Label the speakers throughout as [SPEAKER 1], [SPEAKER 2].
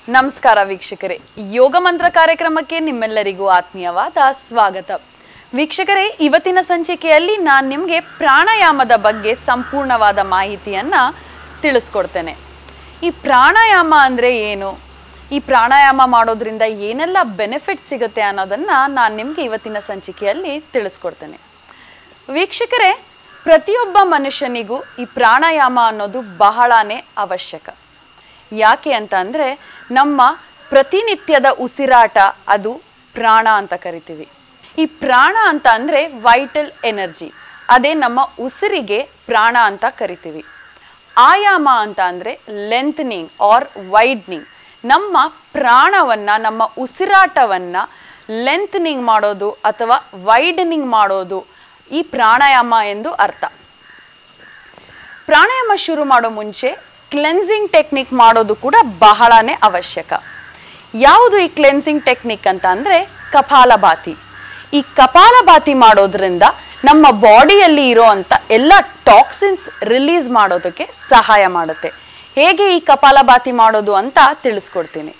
[SPEAKER 1] ನಮಸ್ಕಾರ ವೀಕ್ಷಕರೇ ಯೋಗ ಮಂತ್ರ ಕಾರ್ಯಕ್ರಮಕ್ಕೆ ನಿಮ್ಮೆಲ್ಲರಿಗೂ ಆತ್ಮೀಯವಾದ ಸ್ವಾಗತ ವೀಕ್ಷಕರೇ ಇವತ್ತಿನ ಸಂಚಿಕೆಯಲ್ಲಿ ನಾನು ನಿಮಗೆ ಪ್ರಾಣಾಯಾಮದ ಬಗ್ಗೆ ಸಂಪೂರ್ಣವಾದ ಮಾಹಿತಿಯನ್ನ ತಿಳಿಸ್ಕೊಡ್ತೇನೆ ಈ ಪ್ರಾಣಾಯಾಮ ಅಂದರೆ ಏನು ಈ ಪ್ರಾಣಾಯಾಮ ಮಾಡೋದ್ರಿಂದ ಏನೆಲ್ಲ ಬೆನಿಫಿಟ್ ಸಿಗುತ್ತೆ ಅನ್ನೋದನ್ನ ನಾನು ನಿಮಗೆ ಇವತ್ತಿನ ಸಂಚಿಕೆಯಲ್ಲಿ ತಿಳಿಸ್ಕೊಡ್ತೇನೆ ವೀಕ್ಷಕರೇ ಪ್ರತಿಯೊಬ್ಬ ಮನುಷ್ಯನಿಗೂ ಈ ಪ್ರಾಣಾಯಾಮ ಅನ್ನೋದು ಬಹಳಾನೇ ಅವಶ್ಯಕ ಯಾಕೆ ಅಂತ ಅಂದರೆ ನಮ್ಮ ಪ್ರತಿನಿತ್ಯದ ಉಸಿರಾಟ ಅದು ಪ್ರಾಣ ಅಂತ ಕರಿತೀವಿ ಈ ಪ್ರಾಣ ಅಂತ ಅಂದರೆ ವೈಟಲ್ ಎನರ್ಜಿ ಅದೇ ನಮ್ಮ ಉಸಿರಿಗೆ ಪ್ರಾಣ ಅಂತ ಕರಿತೀವಿ ಆಯಾಮ ಅಂತ ಅಂದರೆ ಲೆಂತ್ನಿಂಗ್ ಆರ್ ವೈಡ್ನಿಂಗ್ ನಮ್ಮ ಪ್ರಾಣವನ್ನು ನಮ್ಮ ಉಸಿರಾಟವನ್ನು ಲೆಂತ್ನಿಂಗ್ ಮಾಡೋದು ಅಥವಾ ವೈಡನಿಂಗ್ ಮಾಡೋದು ಈ ಪ್ರಾಣಾಯಾಮ ಎಂದು ಅರ್ಥ ಪ್ರಾಣಾಯಾಮ ಶುರು ಮಾಡೋ ಮುಂಚೆ ಕ್ಲೆನ್ಸಿಂಗ್ ಟೆಕ್ನಿಕ್ ಮಾಡೋದು ಕೂಡ ಬಹಳನೇ ಅವಶ್ಯಕ ಯಾವುದು ಈ ಕ್ಲೆನ್ಸಿಂಗ್ ಟೆಕ್ನಿಕ್ ಅಂತ ಅಂದರೆ ಕಪಾಲಭಾತಿ ಈ ಕಪಾಲಭಾತಿ ಮಾಡೋದ್ರಿಂದ ನಮ್ಮ ಬಾಡಿಯಲ್ಲಿ ಇರೋವಂಥ ಎಲ್ಲ ಟಾಕ್ಸಿನ್ಸ್ ರಿಲೀಸ್ ಮಾಡೋದಕ್ಕೆ ಸಹಾಯ ಮಾಡುತ್ತೆ ಹೇಗೆ ಈ ಕಪಾಲಭಾತಿ ಮಾಡೋದು ಅಂತ ತಿಳಿಸ್ಕೊಡ್ತೀನಿ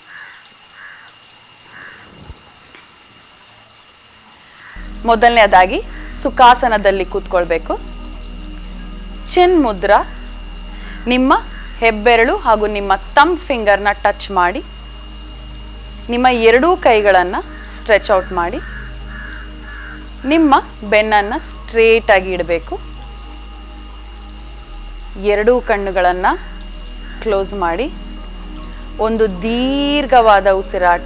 [SPEAKER 1] ಮೊದಲನೇದಾಗಿ ಸುಖಾಸನದಲ್ಲಿ ಕೂತ್ಕೊಳ್ಬೇಕು ಚಿನ್ ಮುದ್ರ ನಿಮ್ಮ ಹೆಬ್ಬೆರಳು ಹಾಗೂ ನಿಮ್ಮ ತಮ್ ಫಿಂಗರ್ನ ಟಚ್ ಮಾಡಿ ನಿಮ್ಮ ಎರಡೂ ಕೈಗಳನ್ನು ಸ್ಟ್ರೆಚ್ ಔಟ್ ಮಾಡಿ ನಿಮ್ಮ ಬೆನ್ನನ್ನು ಸ್ಟ್ರೇಟಾಗಿ ಇಡಬೇಕು ಎರಡೂ ಕಣ್ಣುಗಳನ್ನು ಕ್ಲೋಸ್ ಮಾಡಿ ಒಂದು ದೀರ್ಘವಾದ ಉಸಿರಾಟ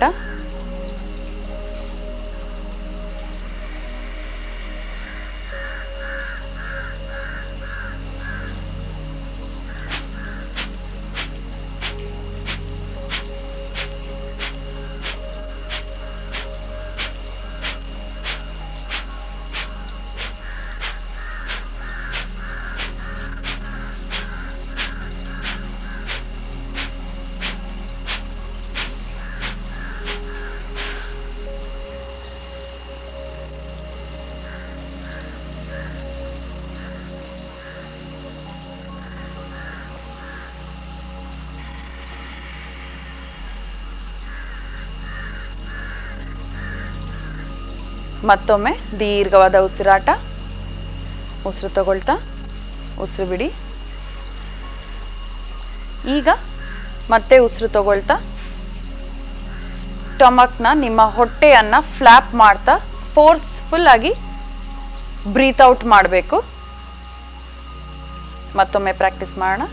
[SPEAKER 1] ಮತ್ತೊಮ್ಮೆ ದೀರ್ಘವಾದ ಉಸಿರಾಟ ಉಸಿರು ತಗೊಳ್ತಾ ಉಸಿರು ಬಿಡಿ ಈಗ ಮತ್ತೆ ಉಸಿರು ತಗೊಳ್ತಾ ಸ್ಟಮಕ್ನ ನಿಮ್ಮ ಹೊಟ್ಟೆಯನ್ನು ಫ್ಲ್ಯಾಪ್ ಮಾಡ್ತಾ ಫೋರ್ಸ್ಫುಲ್ ಆಗಿ ಬ್ರೀತ್ ಔಟ್ ಮಾಡಬೇಕು ಮತ್ತೊಮ್ಮೆ ಪ್ರಾಕ್ಟೀಸ್ ಮಾಡೋಣ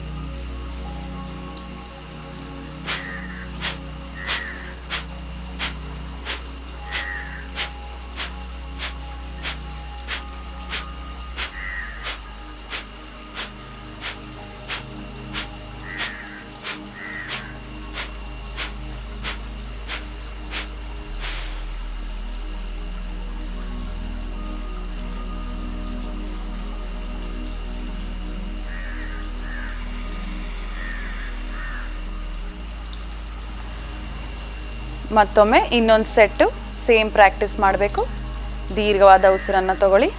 [SPEAKER 1] ಮತ್ತೊಮ್ಮೆ ಇನ್ನೊಂದು ಸೆಟ್ಟು ಸೇಮ್ ಪ್ರಾಕ್ಟೀಸ್ ಮಾಡಬೇಕು ದೀರ್ಘವಾದ ಉಸಿರನ್ನು ತಗೊಳ್ಳಿ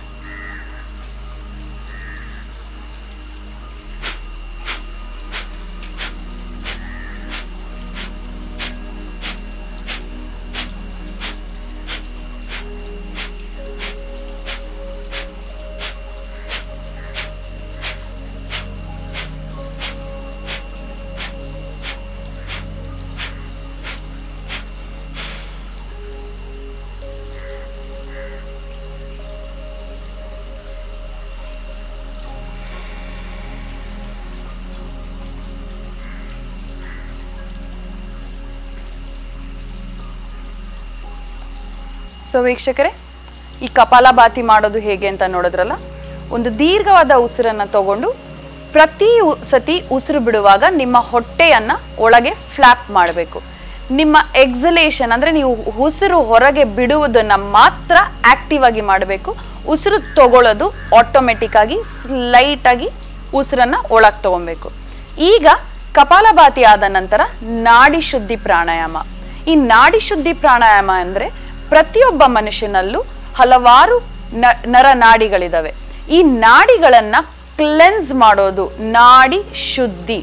[SPEAKER 1] ಸೊ ವೀಕ್ಷಕರೇ ಈ ಕಪಾಲಭಾತಿ ಮಾಡೋದು ಹೇಗೆ ಅಂತ ನೋಡಿದ್ರಲ್ಲ ಒಂದು ದೀರ್ಘವಾದ ಉಸಿರನ್ನು ತಗೊಂಡು ಪ್ರತಿ ಉ- ಸತಿ ಉಸಿರು ಬಿಡುವಾಗ ನಿಮ್ಮ ಹೊಟ್ಟೆಯನ್ನ ಒಳಗೆ ಫ್ಲಾಪ್ ಮಾಡಬೇಕು ನಿಮ್ಮ ಎಕ್ಸಲೇಷನ್ ಅಂದ್ರೆ ನೀವು ಉಸಿರು ಹೊರಗೆ ಬಿಡುವುದನ್ನ ಮಾತ್ರ ಆಕ್ಟಿವ್ ಆಗಿ ಮಾಡಬೇಕು ಉಸಿರು ತಗೊಳ್ಳೋದು ಆಟೋಮೆಟಿಕ್ ಆಗಿ ಸ್ಲೈಟ್ ಆಗಿ ಉಸಿರನ್ನ ಒಳಗೆ ತಗೊಬೇಕು ಈಗ ಕಪಾಲಭಾತಿ ಆದ ನಂತರ ನಾಡಿ ಶುದ್ಧಿ ಪ್ರಾಣಾಯಾಮ ಈ ನಾಡಿ ಶುದ್ಧಿ ಪ್ರಾಣಾಯಾಮ ಅಂದ್ರೆ ಪ್ರತಿಯೊಬ್ಬ ಮನುಷ್ಯನಲ್ಲೂ ಹಲವಾರು ನ- ನರನಾಡಿಗಳಿದಾವೆ ಈ ನಾಡಿಗಳನ್ನ ಕ್ಲೆನ್ಸ್ ಮಾಡೋದು ನಾಡಿ ಶುದ್ಧಿ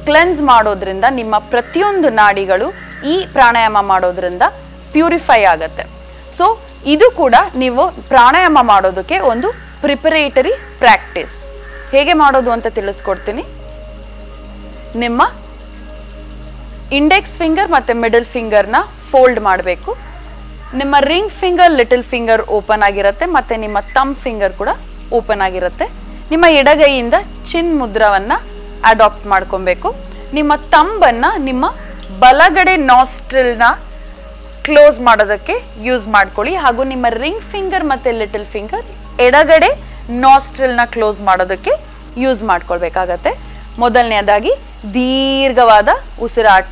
[SPEAKER 1] ಕ್ಲೆನ್ಸ್ ಮಾಡೋದ್ರಿಂದ ನಿಮ್ಮ ಪ್ರತಿಯೊಂದು ನಾಡಿಗಳು ಈ ಪ್ರಾಣಾಯಾಮ ಮಾಡೋದ್ರಿಂದ ಪ್ಯೂರಿಫೈ ಆಗತ್ತೆ ಸೊ ಇದು ಕೂಡ ನೀವು ಪ್ರಾಣಾಯಾಮ ಮಾಡೋದಕ್ಕೆ ಒಂದು ಪ್ರಿಪರೇಟರಿ ಪ್ರಾಕ್ಟೀಸ್ ಹೇಗೆ ಮಾಡೋದು ಅಂತ ತಿಳಿಸ್ಕೊಡ್ತೀನಿ ನಿಮ್ಮ ಇಂಡೆಕ್ಸ್ ಫಿಂಗರ್ ಮತ್ತು ಮಿಡಲ್ ಫಿಂಗರ್ನ ಫೋಲ್ಡ್ ಮಾಡಬೇಕು ನಿಮ್ಮ ring finger little finger open ಆಗಿರುತ್ತೆ ಮತ್ತು ನಿಮ್ಮ ತಮ್ ಫಿಂಗರ್ ಕೂಡ ಓಪನ್ ಆಗಿರುತ್ತೆ ನಿಮ್ಮ ಎಡಗೈಯಿಂದ ಚಿನ್ ಮುದ್ರವನ್ನು ಅಡಾಪ್ಟ್ ಮಾಡ್ಕೊಬೇಕು ನಿಮ್ಮ ತಂಬನ್ನು ನಿಮ್ಮ ಬಲಗಡೆ ನಾಸ್ಟ್ರಿಲ್ನ ಕ್ಲೋಸ್ ಮಾಡೋದಕ್ಕೆ ಯೂಸ್ ಮಾಡ್ಕೊಳ್ಳಿ ಹಾಗೂ ನಿಮ್ಮ ರಿಂಗ್ ಫಿಂಗರ್ ಮತ್ತು ಲಿಟಲ್ ಫಿಂಗರ್ ಎಡಗಡೆ ನಾಸ್ಟ್ರಿಲ್ನ ಕ್ಲೋಸ್ ಮಾಡೋದಕ್ಕೆ ಯೂಸ್ ಮಾಡ್ಕೊಳ್ಬೇಕಾಗತ್ತೆ ಮೊದಲನೇದಾಗಿ ದೀರ್ಘವಾದ ಉಸಿರಾಟ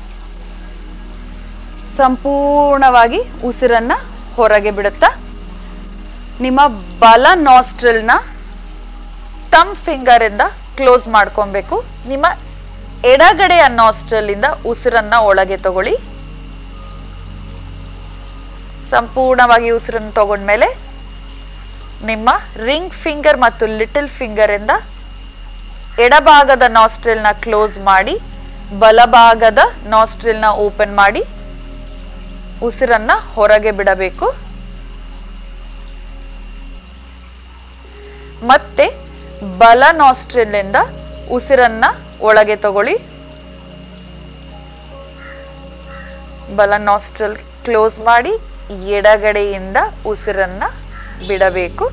[SPEAKER 1] ಸಂಪೂರ್ಣವಾಗಿ ಉಸಿರನ್ನ ಹೊರಗೆ ಬಿಡುತ್ತಾ ನಿಮ್ಮ ಬಲ ನಾಸ್ಟ್ರಿಲ್ನ ತಮ್ ಫಿಂಗರಿಂದ ಕ್ಲೋಸ್ ಮಾಡ್ಕೊಬೇಕು ನಿಮ್ಮ ಎಡಗಡೆಯ ನಾಸ್ಟ್ರಲ್ಲಿಂದ ಉಸಿರನ್ನ ಒಳಗೆ ತಗೊಳ್ಳಿ ಸಂಪೂರ್ಣವಾಗಿ ಉಸಿರನ್ನು ತಗೊಂಡ್ಮೇಲೆ ನಿಮ್ಮ ರಿಂಗ್ ಫಿಂಗರ್ ಮತ್ತು ಲಿಟಲ್ ಫಿಂಗರಿಂದ ಎಡಭಾಗದ ನಾಸ್ಟ್ರಿಲ್ನ ಕ್ಲೋಸ್ ಮಾಡಿ ಬಲಭಾಗದ ನಾಸ್ಟ್ರಿಲ್ನ ಓಪನ್ ಮಾಡಿ ಉಸಿರನ್ನ ಹೊರಗೆ ಬಿಡಬೇಕು ಮತ್ತೆ ಬಲ ನಾಸ್ಟ್ರಿಲಿಂದ ಉಸಿರನ್ನ ಒಳಗೆ ತಗೊಳ್ಳಿ ಬಲ ನಾಸ್ಟ್ರಲ್ ಕ್ಲೋಸ್ ಮಾಡಿ ಎಡಗಡೆಯಿಂದ ಉಸಿರನ್ನ ಬಿಡಬೇಕು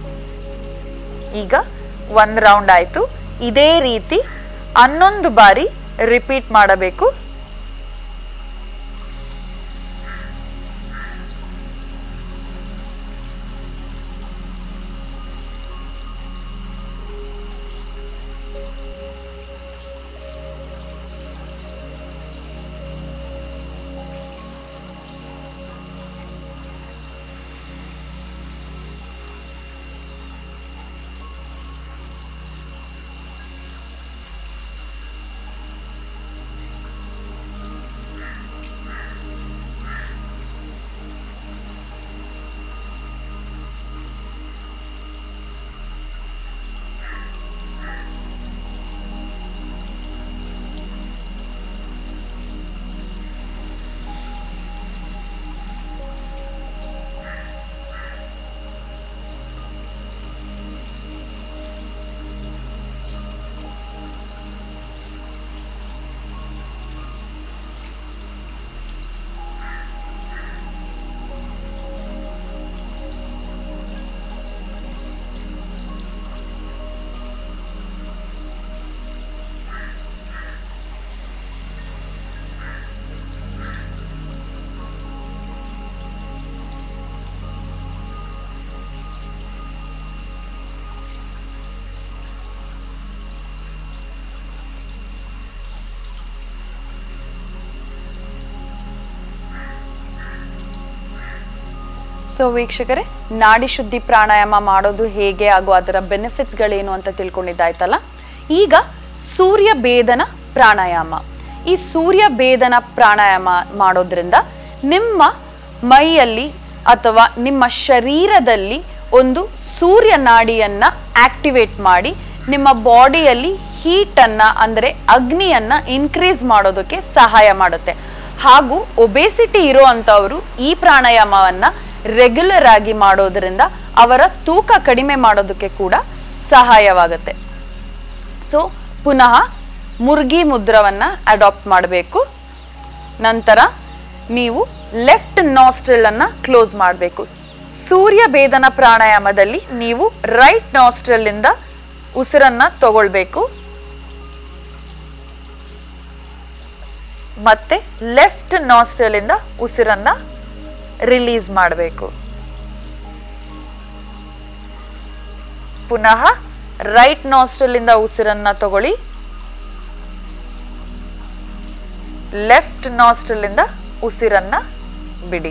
[SPEAKER 1] ಈಗ ಒಂದು ರೌಂಡ್ ಆಯಿತು ಇದೇ ರೀತಿ ಹನ್ನೊಂದು ಬಾರಿ ರಿಪೀಟ್ ಮಾಡಬೇಕು ಸೊ ವೀಕ್ಷಕರೇ ನಾಡಿ ಶುದ್ಧಿ ಪ್ರಾಣಾಯಾಮ ಮಾಡೋದು ಹೇಗೆ ಹಾಗೂ ಅದರ ಬೆನಿಫಿಟ್ಸ್ಗಳೇನು ಅಂತ ತಿಳ್ಕೊಂಡಿದ್ದಾಯ್ತಲ್ಲ ಈಗ ಸೂರ್ಯ ಭೇದನ ಪ್ರಾಣಾಯಾಮ ಈ ಸೂರ್ಯ ಭೇದನ ಪ್ರಾಣಾಯಾಮ ಮಾಡೋದ್ರಿಂದ ನಿಮ್ಮ ಮೈಯಲ್ಲಿ ಅಥವಾ ನಿಮ್ಮ ಶರೀರದಲ್ಲಿ ಒಂದು ಸೂರ್ಯ ನಾಡಿಯನ್ನ ಆಕ್ಟಿವೇಟ್ ಮಾಡಿ ನಿಮ್ಮ ಬಾಡಿಯಲ್ಲಿ ಹೀಟನ್ನು ಅಂದರೆ ಅಗ್ನಿಯನ್ನ ಇನ್ಕ್ರೀಸ್ ಮಾಡೋದಕ್ಕೆ ಸಹಾಯ ಮಾಡುತ್ತೆ ಹಾಗೂ ಒಬೇಸಿಟಿ ಇರೋ ಅಂಥವರು ಈ ಪ್ರಾಣಾಯಾಮವನ್ನ ರೆಗ್ಯುಲರ್ ಆಗಿ ಮಾಡೋದ್ರಿಂದ ಅವರ ತೂಕ ಕಡಿಮೆ ಮಾಡೋದಕ್ಕೆ ಕೂಡ ಸಹಾಯವಾಗುತ್ತೆ ಸೊ ಪುನಃ ಮುರ್ಗಿ ಮುದ್ರವನ್ನ ಅಡಾಪ್ಟ್ ಮಾಡಬೇಕು ನಂತರ ನೀವು ಲೆಫ್ಟ್ ನಾಸ್ಟ್ರಿಲ್ ಅನ್ನ ಕ್ಲೋಸ್ ಮಾಡಬೇಕು ಸೂರ್ಯ ಭೇದನ ಪ್ರಾಣಾಯಾಮದಲ್ಲಿ ನೀವು ರೈಟ್ ನಾಸ್ಟ್ರಿಲ್ ಇಂದ ಉಸಿರನ್ನ ತಗೊಳ್ಬೇಕು ಮತ್ತೆ ಲೆಫ್ಟ್ ನಾಸ್ಟ್ರಿಲ್ ಇಂದ ಉಸಿರನ್ನ ರಿಲೀಸ್ ಮಾಡಬೇಕು ಪುನಃ ರೈಟ್ ನಾಸ್ಟ್ರಿಲ್ ಇಂದ ಉಸಿರನ್ನ ತಗೊಳ್ಳಿ ಲೆಫ್ಟ್ ನಾಸ್ಟ್ರಿಲ್ ಇಂದ ಉಸಿರನ್ನ ಬಿಡಿ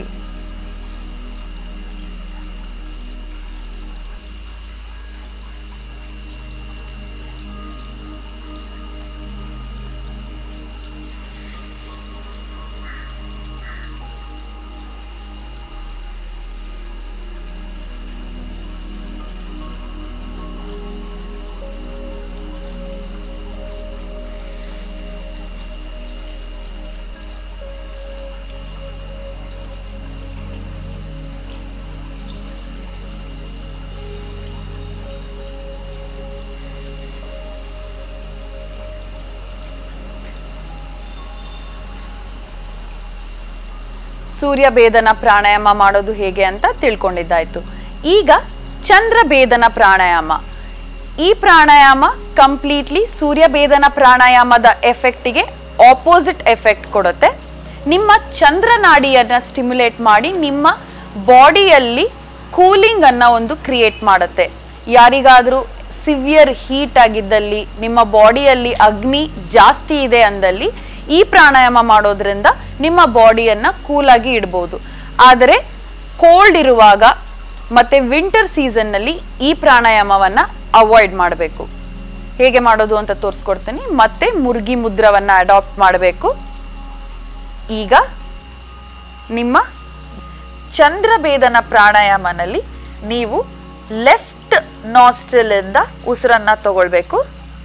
[SPEAKER 1] ಸೂರ್ಯ ಭೇದನ ಪ್ರಾಣಾಯಾಮ ಮಾಡೋದು ಹೇಗೆ ಅಂತ ತಿಳ್ಕೊಂಡಿದ್ದಾಯ್ತು ಈಗ ಚಂದ್ರ ಭೇದನ ಪ್ರಾಣಾಯಾಮ ಈ ಪ್ರಾಣಾಯಾಮ ಕಂಪ್ಲೀಟ್ಲಿ ಸೂರ್ಯ ಭೇದನ ಪ್ರಾಣಾಯಾಮದ ಎಫೆಕ್ಟಿಗೆ ಆಪೋಸಿಟ್ ಎಫೆಕ್ಟ್ ಕೊಡುತ್ತೆ ನಿಮ್ಮ ಚಂದ್ರನಾಡಿಯನ್ನ ಸ್ಟಿಮ್ಯುಲೇಟ್ ಮಾಡಿ ನಿಮ್ಮ ಬಾಡಿಯಲ್ಲಿ ಕೂಲಿಂಗ್ ಅನ್ನ ಒಂದು ಕ್ರಿಯೇಟ್ ಮಾಡುತ್ತೆ ಯಾರಿಗಾದರೂ ಸಿವಿಯರ್ ಹೀಟ್ ಆಗಿದ್ದಲ್ಲಿ ನಿಮ್ಮ ಬಾಡಿಯಲ್ಲಿ ಅಗ್ನಿ ಜಾಸ್ತಿ ಇದೆ ಅಂದಲ್ಲಿ ಈ ಪ್ರಾಣಾಯಾಮ ಮಾಡೋದ್ರಿಂದ ನಿಮ್ಮ ಬಾಡಿಯನ್ನ ಕೂಲಾಗಿ ಇಡ್ಬೋದು ಆದರೆ ಕೋಲ್ಡ್ ಇರುವಾಗ ಮತ್ತೆ ವಿಂಟರ್ ಸೀಸನ್ನಲ್ಲಿ ಈ ಪ್ರಾಣಾಯಾಮವನ್ನ ಅವಾಯ್ಡ್ ಮಾಡಬೇಕು ಹೇಗೆ ಮಾಡೋದು ಅಂತ ತೋರಿಸ್ಕೊಡ್ತೀನಿ ಮತ್ತೆ ಮುರ್ಗಿ ಮುದ್ರವನ್ನ ಅಡಾಪ್ಟ್ ಮಾಡಬೇಕು ಈಗ ನಿಮ್ಮ ಚಂದ್ರಭೇದನ ಪ್ರಾಣಾಯಾಮನಲ್ಲಿ ನೀವು ಲೆಫ್ಟ್ ನಾಸ್ಟ್ರಿಲ್ ಇಂದ ಉಸಿರನ್ನ ತಗೊಳ್ಬೇಕು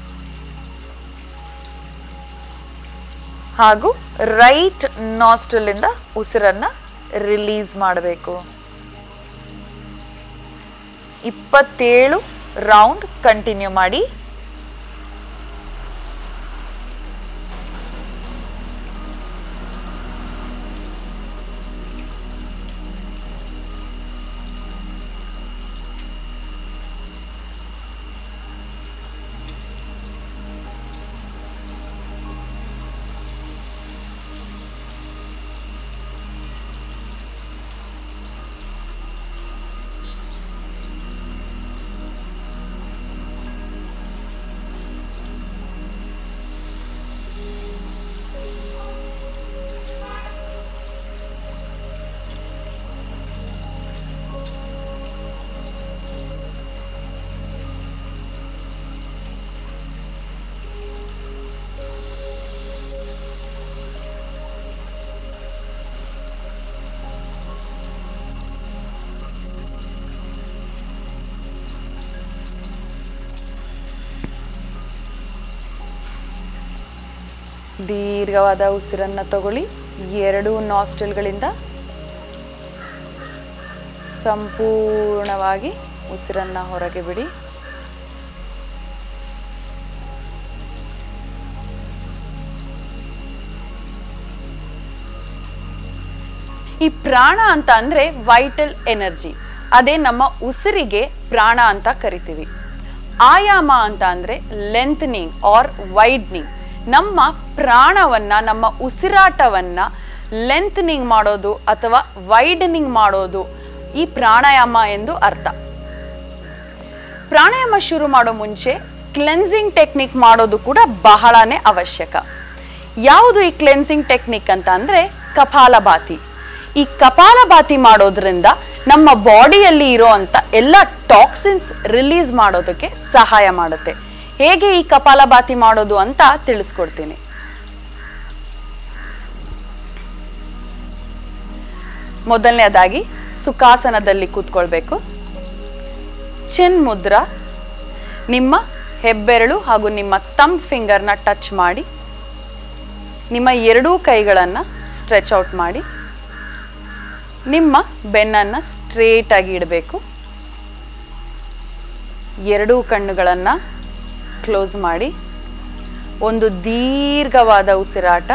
[SPEAKER 1] ಹಾಗೂ ರೈಟ್ ನಾಸ್ಟ್ರಿಲ್ ಇಂದ ಉಸಿರನ್ನ ರಿಲೀಸ್ ಮಾಡಬೇಕು ಇಪ್ಪತ್ತೇಳು ರೌಂಡ್ ಕಂಟಿನ್ಯೂ ಮಾಡಿ ದೀರ್ಘವಾದ ಉಸಿರನ್ನ ತಗೊಳ್ಳಿ ಎರಡು ನಾಸ್ಟಲ್ಗಳಿಂದ ಸಂಪೂರ್ಣವಾಗಿ ಉಸಿರನ್ನ ಹೊರಗೆ ಬಿಡಿ ಈ ಪ್ರಾಣ ಅಂತ ಅಂದ್ರೆ ವೈಟಲ್ ಎನರ್ಜಿ ಅದೇ ನಮ್ಮ ಉಸಿರಿಗೆ ಪ್ರಾಣ ಅಂತ ಕರಿತೀವಿ ಆಯಾಮ ಅಂತ ಅಂದ್ರೆ ಲೆಂತ್ನಿಂಗ್ ಆರ್ ವೈಡ್ನಿಂಗ್ ನಮ್ಮ ಪ್ರಾಣವನ್ನ ನಮ್ಮ ಉಸಿರಾಟವನ್ನ ಲೆಂತ್ನಿಂಗ್ ಮಾಡೋದು ಅಥವಾ ವೈಡನಿಂಗ್ ಮಾಡೋದು ಈ ಪ್ರಾಣಾಯಾಮ ಎಂದು ಅರ್ಥ ಪ್ರಾಣಾಯಾಮ ಶುರು ಮಾಡೋ ಮುಂಚೆ ಕ್ಲೆನ್ಸಿಂಗ್ ಟೆಕ್ನಿಕ್ ಮಾಡೋದು ಕೂಡ ಬಹಳನೇ ಅವಶ್ಯಕ ಯಾವುದು ಈ ಕ್ಲೆನ್ಸಿಂಗ್ ಟೆಕ್ನಿಕ್ ಅಂತ ಅಂದ್ರೆ ಕಪಾಲಭಾತಿ ಈ ಕಪಾಲಭಾತಿ ಮಾಡೋದ್ರಿಂದ ನಮ್ಮ ಬಾಡಿಯಲ್ಲಿ ಇರೋಂಥ ಎಲ್ಲ ಟಾಕ್ಸಿನ್ಸ್ ರಿಲೀಸ್ ಮಾಡೋದಕ್ಕೆ ಸಹಾಯ ಮಾಡುತ್ತೆ ಹೇಗೆ ಈ ಕಪಾಲಭಾತಿ ಮಾಡೋದು ಅಂತ ತಿಳಿಸ್ಕೊಡ್ತೀನಿ ಮೊದಲನೇದಾಗಿ ಸುಖಾಸನದಲ್ಲಿ ಕೂತ್ಕೊಳ್ಬೇಕು ಚಿನ್ ಮುದ್ರ ನಿಮ್ಮ ಹೆಬ್ಬೆರಳು ಹಾಗೂ ನಿಮ್ಮ ತಮ್ ಫಿಂಗರ್ನ ಟಚ್ ಮಾಡಿ ನಿಮ್ಮ ಎರಡೂ ಕೈಗಳನ್ನು ಸ್ಟ್ರೆಚ್ ಔಟ್ ಮಾಡಿ ನಿಮ್ಮ ಬೆನ್ನನ್ನು ಸ್ಟ್ರೇಟಾಗಿ ಇಡಬೇಕು ಎರಡೂ ಕಣ್ಣುಗಳನ್ನು ಕ್ಲೋಸ್ ಮಾಡಿ ಒಂದು ದೀರ್ಘವಾದ ಉಸಿರಾಟ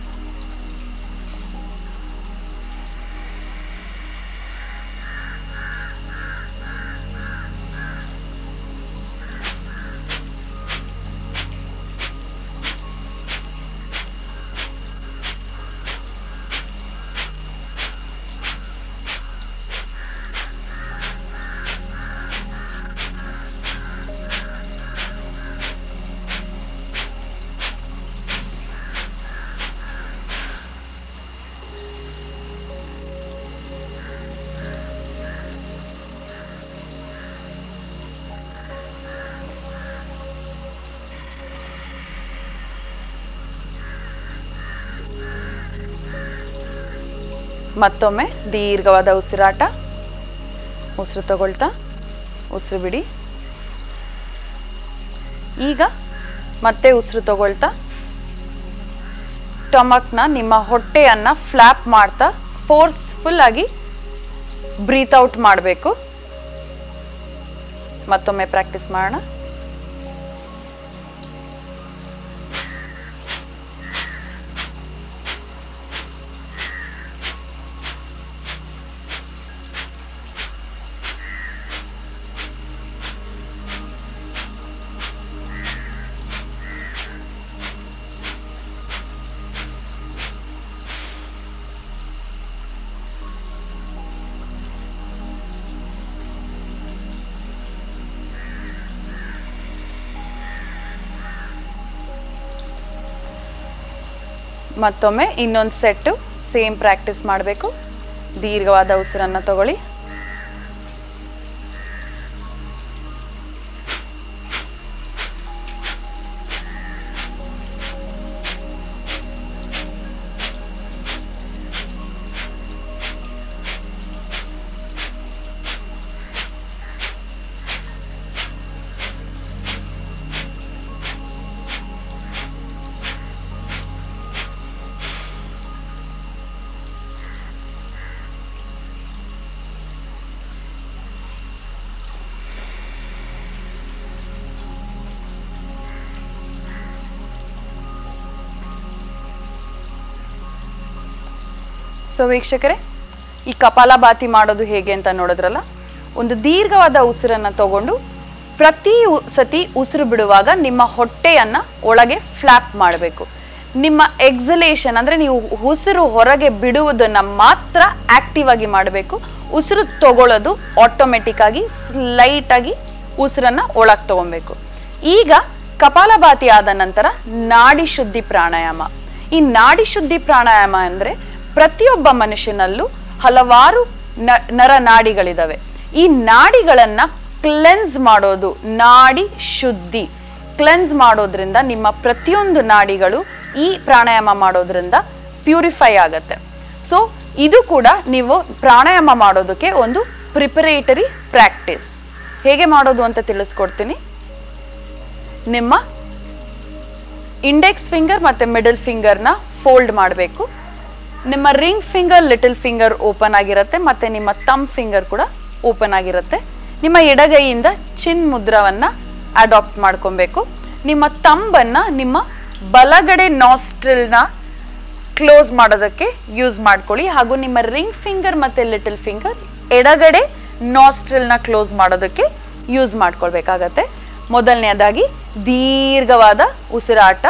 [SPEAKER 1] ಮತ್ತೊಮ್ಮೆ ದೀರ್ಘವಾದ ಉಸಿರಾಟ ಉಸಿರು ತಗೊಳ್ತಾ ಉಸಿರು ಬಿಡಿ ಈಗ ಮತ್ತೆ ಉಸಿರು ತಗೊಳ್ತಾ ಸ್ಟಮಕ್ನ ನಿಮ್ಮ ಹೊಟ್ಟೆಯನ್ನ ಫ್ಲ್ಯಾಪ್ ಮಾಡ್ತಾ ಫೋರ್ಸ್ಫುಲ್ ಆಗಿ ಬ್ರೀತ್ ಔಟ್ ಮಾಡಬೇಕು ಮತ್ತೊಮ್ಮೆ ಪ್ರಾಕ್ಟೀಸ್ ಮಾಡೋಣ ಮತ್ತೊಮ್ಮೆ ಇನ್ನೊಂದು ಸೆಟ್ಟು ಸೇಮ್ ಪ್ರಾಕ್ಟೀಸ್ ಮಾಡಬೇಕು ದೀರ್ಘವಾದ ಉಸಿರನ್ನು ತಗೊಳ್ಳಿ ಸೊ ವೀಕ್ಷಕರೇ ಈ ಕಪಾಲಭಾತಿ ಮಾಡೋದು ಹೇಗೆ ಅಂತ ನೋಡಿದ್ರಲ್ಲ ಒಂದು ದೀರ್ಘವಾದ ಉಸಿರನ್ನು ತಗೊಂಡು ಪ್ರತಿ ಉ- ಸತಿ ಉಸಿರು ಬಿಡುವಾಗ ನಿಮ್ಮ ಹೊಟ್ಟೆಯನ್ನ ಒಳಗೆ ಫ್ಲಾಪ್ ಮಾಡಬೇಕು ನಿಮ್ಮ ಎಕ್ಸಲೇಷನ್ ಅಂದ್ರೆ ನೀವು ಉಸಿರು ಹೊರಗೆ ಬಿಡುವುದನ್ನ ಮಾತ್ರ ಆಕ್ಟಿವ್ ಆಗಿ ಮಾಡಬೇಕು ಉಸಿರು ತಗೊಳ್ಳೋದು ಆಟೋಮೆಟಿಕ್ ಆಗಿ ಸ್ಲೈಟ್ ಆಗಿ ಉಸಿರನ್ನ ಒಳಗೆ ತಗೊಬೇಕು ಈಗ ಕಪಾಲಭಾತಿ ಆದ ನಂತರ ನಾಡಿ ಶುದ್ಧಿ ಪ್ರಾಣಾಯಾಮ ಈ ನಾಡಿ ಶುದ್ಧಿ ಪ್ರಾಣಾಯಾಮ ಅಂದ್ರೆ ಪ್ರತಿಯೊಬ್ಬ ಮನುಷ್ಯನಲ್ಲೂ ಹಲವಾರು ನ- ನರನಾಡಿಗಳಿದಾವೆ ಈ ನಾಡಿಗಳನ್ನ ಕ್ಲೆನ್ಸ್ ಮಾಡೋದು ನಾಡಿ ಶುದ್ಧಿ ಕ್ಲೆನ್ಸ್ ಮಾಡೋದ್ರಿಂದ ನಿಮ್ಮ ಪ್ರತಿಯೊಂದು ನಾಡಿಗಳು ಈ ಪ್ರಾಣಾಯಾಮ ಮಾಡೋದ್ರಿಂದ ಪ್ಯೂರಿಫೈ ಆಗತ್ತೆ ಸೊ ಇದು ಕೂಡ ನೀವು ಪ್ರಾಣಾಯಾಮ ಮಾಡೋದಕ್ಕೆ ಒಂದು ಪ್ರಿಪರೇಟರಿ ಪ್ರಾಕ್ಟೀಸ್ ಹೇಗೆ ಮಾಡೋದು ಅಂತ ತಿಳಿಸ್ಕೊಡ್ತೀನಿ ನಿಮ್ಮ ಇಂಡೆಕ್ಸ್ ಫಿಂಗರ್ ಮತ್ತು ಮಿಡಲ್ ಫಿಂಗರ್ನ ಫೋಲ್ಡ್ ಮಾಡಬೇಕು ನಿಮ್ಮ ring finger little finger open ಆಗಿರುತ್ತೆ ಮತ್ತು ನಿಮ್ಮ ತಮ್ ಫಿಂಗರ್ ಕೂಡ ಓಪನ್ ಆಗಿರುತ್ತೆ ನಿಮ್ಮ ಎಡಗೈಯಿಂದ ಚಿನ್ ಮುದ್ರವನ್ನು ಅಡಾಪ್ಟ್ ಮಾಡ್ಕೊಬೇಕು ನಿಮ್ಮ ತಂಬನ್ನು ನಿಮ್ಮ ಬಲಗಡೆ ನಾಸ್ಟ್ರಿಲ್ನ ಕ್ಲೋಸ್ ಮಾಡೋದಕ್ಕೆ ಯೂಸ್ ಮಾಡ್ಕೊಳ್ಳಿ ಹಾಗೂ ನಿಮ್ಮ ರಿಂಗ್ ಫಿಂಗರ್ ಮತ್ತು ಲಿಟಲ್ ಫಿಂಗರ್ ಎಡಗಡೆ ನಾಸ್ಟ್ರಿಲ್ನ ಕ್ಲೋಸ್ ಮಾಡೋದಕ್ಕೆ ಯೂಸ್ ಮಾಡ್ಕೊಳ್ಬೇಕಾಗತ್ತೆ ಮೊದಲನೇದಾಗಿ ದೀರ್ಘವಾದ ಉಸಿರಾಟ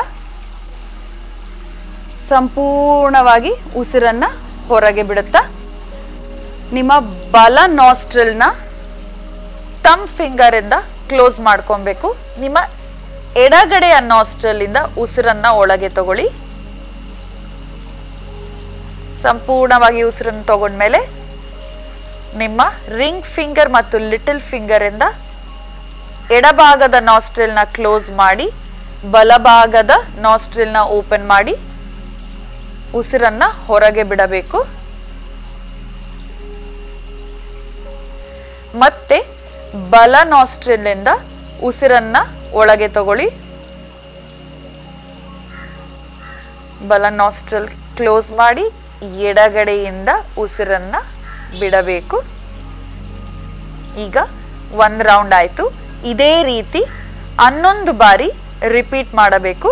[SPEAKER 1] ಸಂಪೂರ್ಣವಾಗಿ ಉಸಿರನ್ನ ಹೊರಗೆ ಬಿಡುತ್ತಾ ನಿಮ್ಮ ಬಲ ನಾಸ್ಟ್ರಿಲ್ನ ತಮ್ ಫಿಂಗರ್ ಇಂದ ಕ್ಲೋಸ್ ಮಾಡ್ಕೊಬೇಕು ನಿಮ್ಮ ಎಡಗಡೆಯ ನಾಸ್ಟ್ರಲ್ ಇಂದ ಉಸಿರನ್ನ ಒಳಗೆ ತಗೊಳ್ಳಿ ಸಂಪೂರ್ಣವಾಗಿ ಉಸಿರನ್ನು ತಗೊಂಡ್ಮೇಲೆ ನಿಮ್ಮ ರಿಂಗ್ ಫಿಂಗರ್ ಮತ್ತು ಲಿಟಲ್ ಫಿಂಗರ್ ಇಂದ ಎಡಭಾಗದ ನಾಸ್ಟ್ರಿಲ್ನ ಕ್ಲೋಸ್ ಮಾಡಿ ಬಲಭಾಗದ ನಾಸ್ಟ್ರಿಲ್ನ ಓಪನ್ ಮಾಡಿ ಉಸಿರನ್ನ ಹೊರಗೆ ಬಿಡಬೇಕು ಮತ್ತೆ ಬಲ ನಾಸ್ಟ್ರಿಲಿಂದ ಉಸಿರನ್ನ ಒಳಗೆ ತಗೊಳ್ಳಿ ಬಲ ನಾಸ್ಟ್ರಲ್ ಕ್ಲೋಸ್ ಮಾಡಿ ಎಡಗಡೆಯಿಂದ ಉಸಿರನ್ನ ಬಿಡಬೇಕು ಈಗ ಒಂದು ರೌಂಡ್ ಆಯಿತು ಇದೇ ರೀತಿ ಹನ್ನೊಂದು ಬಾರಿ ರಿಪೀಟ್ ಮಾಡಬೇಕು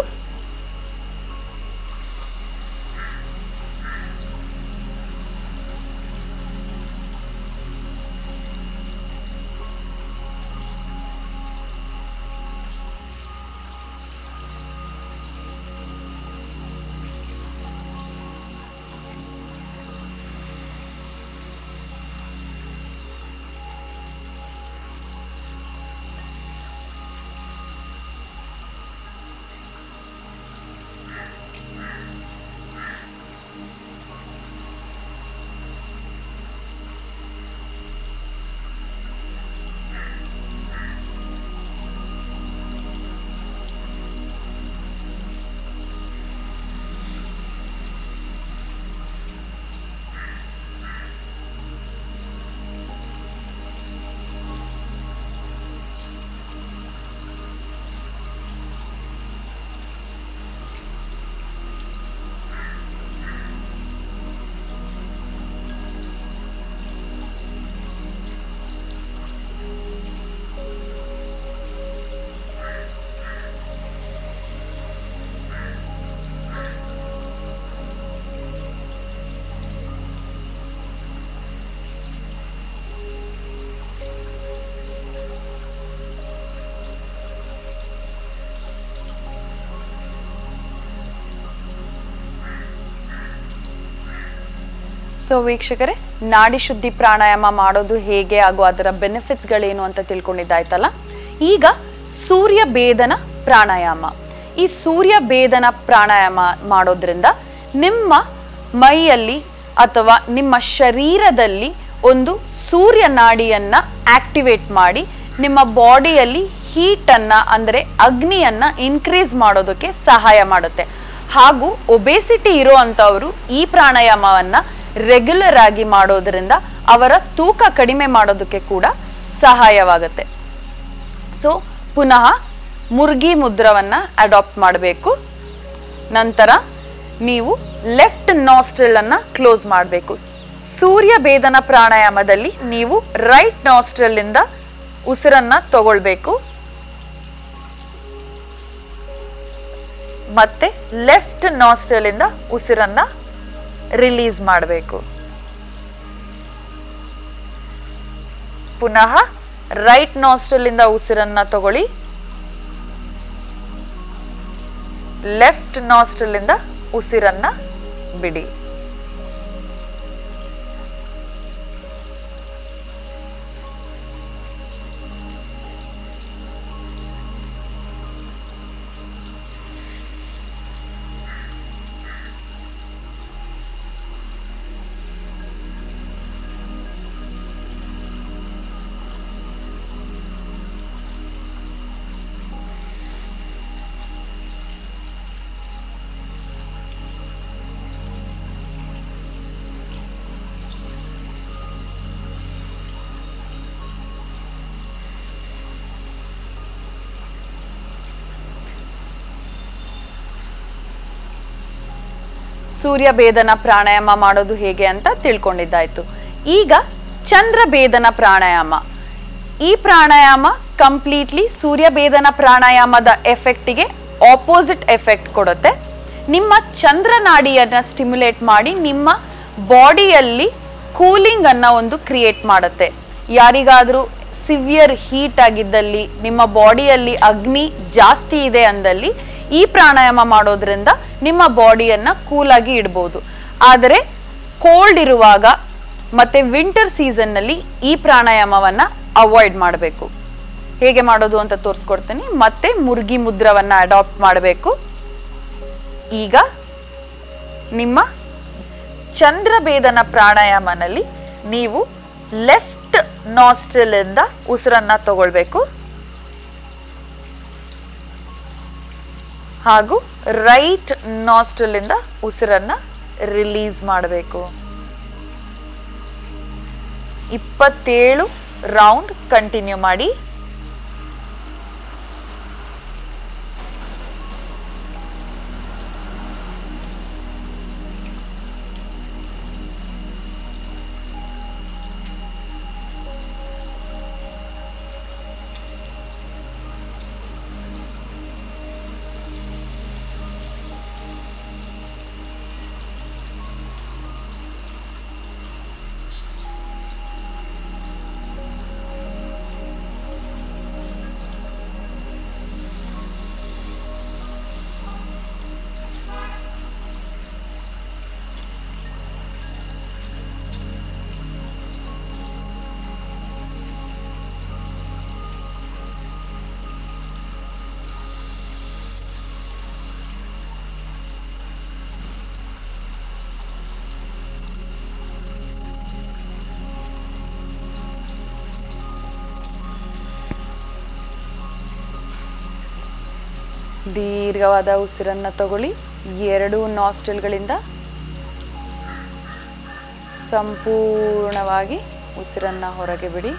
[SPEAKER 1] ಸೊ ವೀಕ್ಷಕರೇ ನಾಡಿ ಶುದ್ಧಿ ಪ್ರಾಣಾಯಾಮ ಮಾಡೋದು ಹೇಗೆ ಹಾಗೂ ಅದರ ಬೆನಿಫಿಟ್ಸ್ಗಳೇನು ಅಂತ ತಿಳ್ಕೊಂಡಿದ್ದಾಯ್ತಲ್ಲ ಈಗ ಸೂರ್ಯ ಭೇದನ ಪ್ರಾಣಾಯಾಮ ಈ ಸೂರ್ಯ ಭೇದನ ಪ್ರಾಣಾಯಾಮ ಮಾಡೋದ್ರಿಂದ ನಿಮ್ಮ ಮೈಯಲ್ಲಿ ಅಥವಾ ನಿಮ್ಮ ಶರೀರದಲ್ಲಿ ಒಂದು ಸೂರ್ಯ ನಾಡಿಯನ್ನ ಆಕ್ಟಿವೇಟ್ ಮಾಡಿ ನಿಮ್ಮ ಬಾಡಿಯಲ್ಲಿ ಹೀಟನ್ನು ಅಂದರೆ ಅಗ್ನಿಯನ್ನ ಇನ್ಕ್ರೀಸ್ ಮಾಡೋದಕ್ಕೆ ಸಹಾಯ ಮಾಡುತ್ತೆ ಹಾಗೂ ಒಬೇಸಿಟಿ ಇರೋ ಅಂಥವರು ಈ ಪ್ರಾಣಾಯಾಮವನ್ನ ರೆಗ್ಯುಲರ್ ಆಗಿ ಮಾಡೋದ್ರಿಂದ ಅವರ ತೂಕ ಕಡಿಮೆ ಮಾಡೋದಕ್ಕೆ ಕೂಡ ಸಹಾಯವಾಗುತ್ತೆ ಸೊ ಪುನಃ ಮುರ್ಗಿ ಮುದ್ರವನ್ನ ಅಡಾಪ್ಟ್ ಮಾಡಬೇಕು ನಂತರ ನೀವು ಲೆಫ್ಟ್ ನಾಸ್ಟ್ರಿಲ್ ಅನ್ನ ಕ್ಲೋಸ್ ಮಾಡಬೇಕು ಸೂರ್ಯ ಭೇದನ ಪ್ರಾಣಾಯಾಮದಲ್ಲಿ ನೀವು ರೈಟ್ ನಾಸ್ಟ್ರಿಲ್ ಇಂದ ಉಸಿರನ್ನ ತಗೊಳ್ಬೇಕು ಮತ್ತೆ ಲೆಫ್ಟ್ ನಾಸ್ಟ್ರಿಲ್ ಇಂದ ಉಸಿರನ್ನ ರಿಲೀಸ್ ಮಾಡಬೇಕು ಪುನಃ ರೈಟ್ ನಾಸ್ಟ್ರಿಲ್ ಇಂದ ಉಸಿರನ್ನ ತಗೊಳ್ಳಿ ಲೆಫ್ಟ್ ನಾಸ್ಟ್ರಿಲ್ ಇಂದ ಉಸಿರನ್ನ ಬಿಡಿ ಸೂರ್ಯ ಭೇದನ ಪ್ರಾಣಾಯಾಮ ಮಾಡೋದು ಹೇಗೆ ಅಂತ ತಿಳ್ಕೊಂಡಿದ್ದಾಯ್ತು ಈಗ ಚಂದ್ರ ಭೇದನ ಪ್ರಾಣಾಯಾಮ ಈ ಪ್ರಾಣಾಯಾಮ ಕಂಪ್ಲೀಟ್ಲಿ ಸೂರ್ಯ ಭೇದನ ಪ್ರಾಣಾಯಾಮದ ಎಫೆಕ್ಟಿಗೆ ಆಪೋಸಿಟ್ ಎಫೆಕ್ಟ್ ಕೊಡುತ್ತೆ ನಿಮ್ಮ ಚಂದ್ರ ನಾಡಿಯನ್ನ ಸ್ಟಿಮ್ಯುಲೇಟ್ ಮಾಡಿ ನಿಮ್ಮ ಬಾಡಿಯಲ್ಲಿ ಕೂಲಿಂಗ್ ಅನ್ನ ಒಂದು ಕ್ರಿಯೇಟ್ ಮಾಡುತ್ತೆ ಯಾರಿಗಾದರೂ ಸಿವಿಯರ್ ಹೀಟ್ ಆಗಿದ್ದಲ್ಲಿ ನಿಮ್ಮ ಬಾಡಿಯಲ್ಲಿ ಅಗ್ನಿ ಜಾಸ್ತಿ ಇದೆ ಅಂದಲ್ಲಿ ಈ ಪ್ರಾಣಾಯಾಮ ಮಾಡೋದ್ರಿಂದ ನಿಮ್ಮ ಬಾಡಿಯನ್ನ ಕೂಲಾಗಿ ಇಡ್ಬೋದು ಆದರೆ ಕೋಲ್ಡ್ ಇರುವಾಗ ಮತ್ತೆ ವಿಂಟರ್ ಸೀಸನ್ನಲ್ಲಿ ಈ ಪ್ರಾಣಾಯಾಮವನ್ನ ಅವಾಯ್ಡ್ ಮಾಡಬೇಕು ಹೇಗೆ ಮಾಡೋದು ಅಂತ ತೋರಿಸ್ಕೊಡ್ತೀನಿ ಮತ್ತೆ ಮುರ್ಗಿ ಮುದ್ರವನ್ನ ಅಡಾಪ್ಟ್ ಮಾಡಬೇಕು ಈಗ ನಿಮ್ಮ ಚಂದ್ರಭೇದನ ಪ್ರಾಣಾಯಾಮನಲ್ಲಿ ನೀವು ಲೆಫ್ಟ್ ನಾಸ್ಟ್ರಿಲ್ ಇಂದ ಉಸಿರನ್ನ ತಗೊಳ್ಬೇಕು ಹಾಗೂ ರೈಟ್ ನಾಸ್ಟ್ರಿಲ್ ಇಂದ ಉಸಿರನ್ನ ರಿಲೀಸ್ ಮಾಡಬೇಕು ಇಪ್ಪತ್ತೇಳು ರೌಂಡ್ ಕಂಟಿನ್ಯೂ ಮಾಡಿ ದೀರ್ಘವಾದ ಉಸಿರನ್ನ ತಗೊಳ್ಳಿ ಎರಡು ನಾಸ್ಟ್ರಿಲ್ಗಳಿಂದ ಸಂಪೂರ್ಣವಾಗಿ ಉಸಿರನ್ನ ಹೊರಗೆ ಬಿಡಿ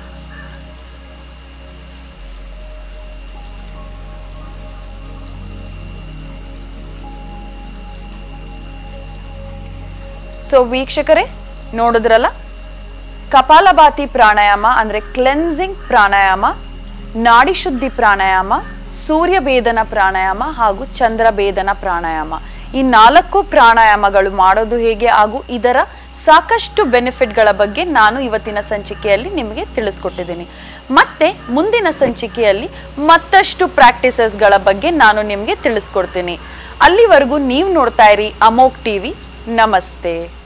[SPEAKER 1] ಸೊ ವೀಕ್ಷಕರೇ ನೋಡಿದ್ರಲ್ಲ ಕಪಾಲಭಾತಿ ಪ್ರಾಣಾಯಾಮ ಅಂದರೆ ಕ್ಲೆನ್ಸಿಂಗ್ ಪ್ರಾಣಾಯಾಮ ನಾಡಿ ಶುದ್ಧಿ ಪ್ರಾಣಾಯಾಮ ಸೂರ್ಯ ಭೇದನ ಪ್ರಾಣಾಯಾಮ ಹಾಗೂ ಚಂದ್ರ ಭೇದನ ಪ್ರಾಣಾಯಾಮ ಈ ನಾಲ್ಕು ಪ್ರಾಣಾಯಾಮಗಳು ಮಾಡೋದು ಹೇಗೆ ಹಾಗೂ ಇದರ ಸಾಕಷ್ಟು ಬೆನಿಫಿಟ್ಗಳ ಬಗ್ಗೆ ನಾನು ಇವತ್ತಿನ ಸಂಚಿಕೆಯಲ್ಲಿ ನಿಮಗೆ ತಿಳಿಸ್ಕೊಟ್ಟಿದ್ದೀನಿ ಮತ್ತೆ ಮುಂದಿನ ಸಂಚಿಕೆಯಲ್ಲಿ ಮತ್ತಷ್ಟು ಪ್ರಾಕ್ಟೀಸಸ್ಗಳ ಬಗ್ಗೆ ನಾನು ನಿಮಗೆ ತಿಳಿಸ್ಕೊಡ್ತೀನಿ ಅಲ್ಲಿವರೆಗೂ ನೀವು ನೋಡ್ತಾ ಇರಿ ಅಮೋಕ್ ಟಿವಿ ನಮಸ್ತೆ